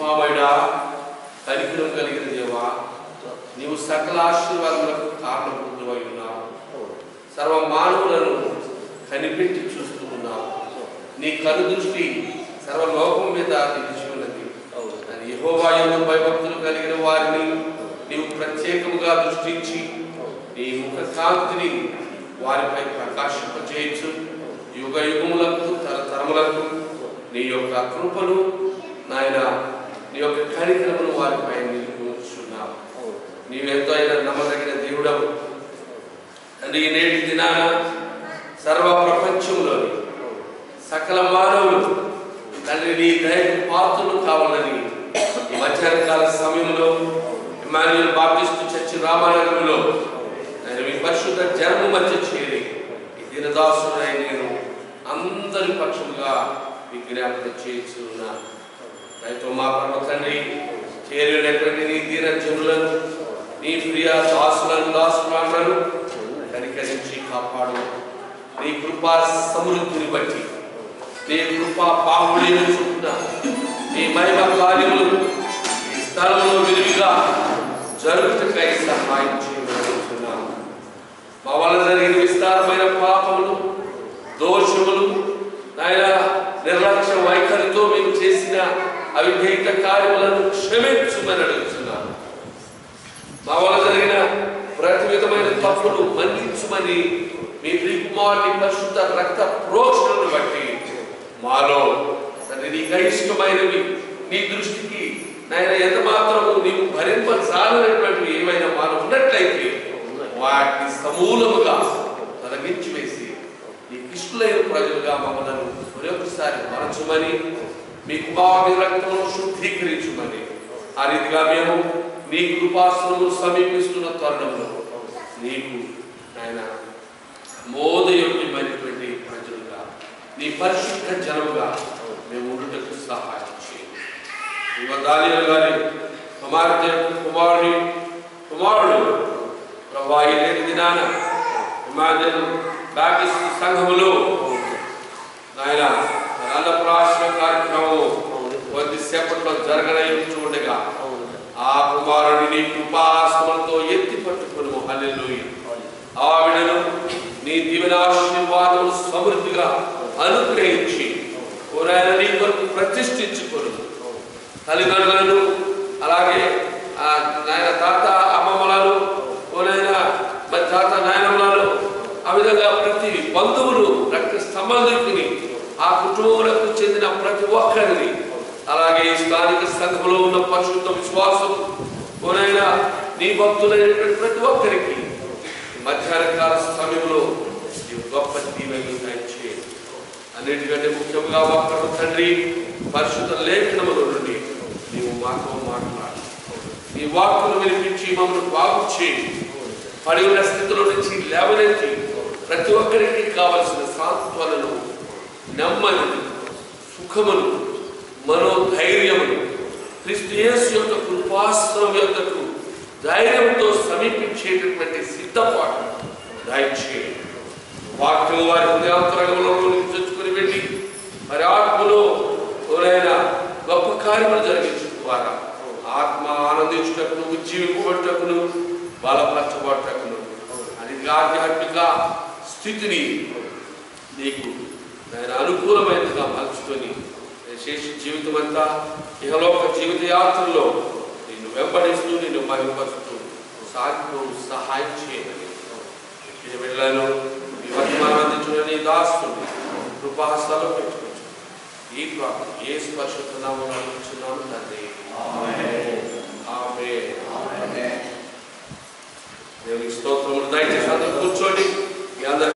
కృపామయుడా కనికరం కలిగిన దేవా నీవు సకల ఆశీర్వాదాలకు కారణభూతులై ఉన్నావు సర్వ మానవులను కనిపెట్టి చూస్తూ ఉన్నావు నీ కను దృష్టి సర్వలోకం మీద నిలిచి ఉన్నది అని యెహోవాయందు భయభక్తులు కలిగిన వారిని నీవు ప్రత్యేకముగా దృష్టించి నీ ముఖ కాంతిని వారిపై ప్రకాశింపజేయచ్చు యుగ యుగములకు తరతరములకు నీ యొక్క కృపను నాయన నీ యొక్క కనికరమును వారిపై నిలుపుచున్నావు నీవెంతో అయినా నమ్మదగిన దేవుడవు తండ్రి ఈ నేటి దినాన సర్వ ప్రపంచంలోని సకల మానవులు తండ్రి నీ దయకు పాత్రలు కావాలని ఈ మధ్యాహ్న కాల సమయంలో ఇమాన్యుల్ బాప్టిస్ట్ చర్చి రామానగరంలో నేను మీ పరిశుద్ధ జన్మ మధ్య చేరి ఈ దినదాసుడై నేను అందరి పక్షముగా విజ్ఞాపన చేస్తున్నాను రైతు మా పరమ తండ్రి చేరినటువంటి నీ దీన జనులను నీ ప్రియ దాసులను దాసులను కనికరించి కాపాడు నీ కృపా సమృద్ధిని బట్టి నీ కృపా బాహుళ్యం చొప్పున నీ మహిమ కార్యములు ఈ స్థలంలో విరివిగా జరుగుటకై సహాయం చేయబడుతున్నాను మా వల్ల జరిగిన విస్తారమైన పాపములు దోషములు నాయన నిర్లక్ష్య వైఖరితో మేము చేసిన అవిధేయత కార్యములను క్షమించుమని అడుగుతున్నాను మా వల్ల జరిగిన ప్రతి విధమైన తప్పులు మన్నించుమని మీ ప్రికుమారుని పరిశుద్ధ రక్త ప్రోక్షణను బట్టి మాలో తండ్రి నీకు ఇష్టమైనవి నీ దృష్టికి నాయన ఎంత మాత్రము నీవు భరింపజాలనటువంటివి ఏమైనా మాలో ఉన్నట్లయితే వాటిని సమూలముగా తొలగించి వేసి నీ ఇష్టలైన ప్రజలుగా మమ్మల్ని మరొకసారి మరచమని మీ కుమారుని రక్తమును శుద్ధీకరించమని ఆ రీతిగా మేము నీ కృపాసనము సమీపిస్తున్న తరుణంలో నీకు ఆయన మోదయోగ్యమైనటువంటి ప్రజలుగా నీ పరిశుద్ధ జనముగా మేము ఉండుటకు సహాయం చేయండి ఇవ్వదాలియలు గారి కుమార్తె కుమారుని కుమారుడు ప్రభా ఈ నేటి దినాన హిమాలయన్ బ్యాప్టిస్ట్ సంఘములో నాయన అన్నప్రాశన కార్యక్రమం కొద్దిసేపట్లో జరగనై చూడగా ఆ కుమారుని నీ కృపాసములతో ఎత్తి పట్టుకును హల్లెలూయా ఆవిడను నీ దీవెనాశీర్వాదములు సమృద్ధిగా అనుగ్రహించి ఓనాయన నీ కొరకు ప్రతిష్ఠించుకొను తల్లిదండ్రులను అలాగే ఆ నాయన తాత అమ్మమ్మలను ఓనైనా మరి తాత నాయనమ్మలను ఆ విధంగా ప్రతి బంధువులు రక్త సంబంధికుని ఆ కుటుంబములకు చెందిన ప్రతి ఒక్కరిని అలాగే ఈ స్థానిక సంఘంలో ఉన్న పరిశుద్ధ విశ్వాసం ఓనైనా నీ భక్తులైనటువంటి ప్రతి ఒక్కరికి మధ్యాహ్న కాల సమయంలో నీవు గొప్ప దీవెనలు దయచేయండి అన్నిటికంటే ముఖ్యంగా ఒక్కరు తండ్రి పరిశుద్ధ లేఖనముల నుండి నీవు మాతో మాట్లాడు నీ వాక్కులు వినిపించి మమ్మల్ని బాగు చేయి పడి ఉన్న స్థితిలో నుంచి లేవనెత్తి ప్రతి ఒక్కరికి కావలసిన సాంత్వనను నెమ్మది సుఖమును మనోధైర్యమును క్రిస్తు యేసు యొక్క కృపాశ్రమం యొక్కకు ధైర్యంతో సమీపించేటటువంటి సిద్ధపాటు దయచేయండి వాక్యం వారి హృదయాంతరంగంలో నుంచి తెచ్చుకుని వెళ్ళి మరి ఆత్మలో ఎవరైనా గొప్ప కార్యములు జరిగించడం ద్వారా ఆత్మ ఆనందించుటకును ఉజ్జీవింపబట్టుటకును బలపరచబట్టుటకును అది ఆధ్యాత్మిక స్థితిని నీకు నేను అనుకూలమైనదిగా మలుచుకొని శేష జీవితం అంతా ఇహలోక జీవిత యాత్రలో నిన్ను వెంబడిస్తూ నిన్ను మహిమపరుస్తూ సాధ్యం సహాయం చేయమని చెప్పిన వెళ్ళాను మీ వర్తమానం అందించిన నీ దాస్తుని కృపాహస్తాలో పెట్టుకోవచ్చు ఈ ప్రార్థన ఏ స్పర్శతున్నామో అనుకుంటున్నాను తండ్రి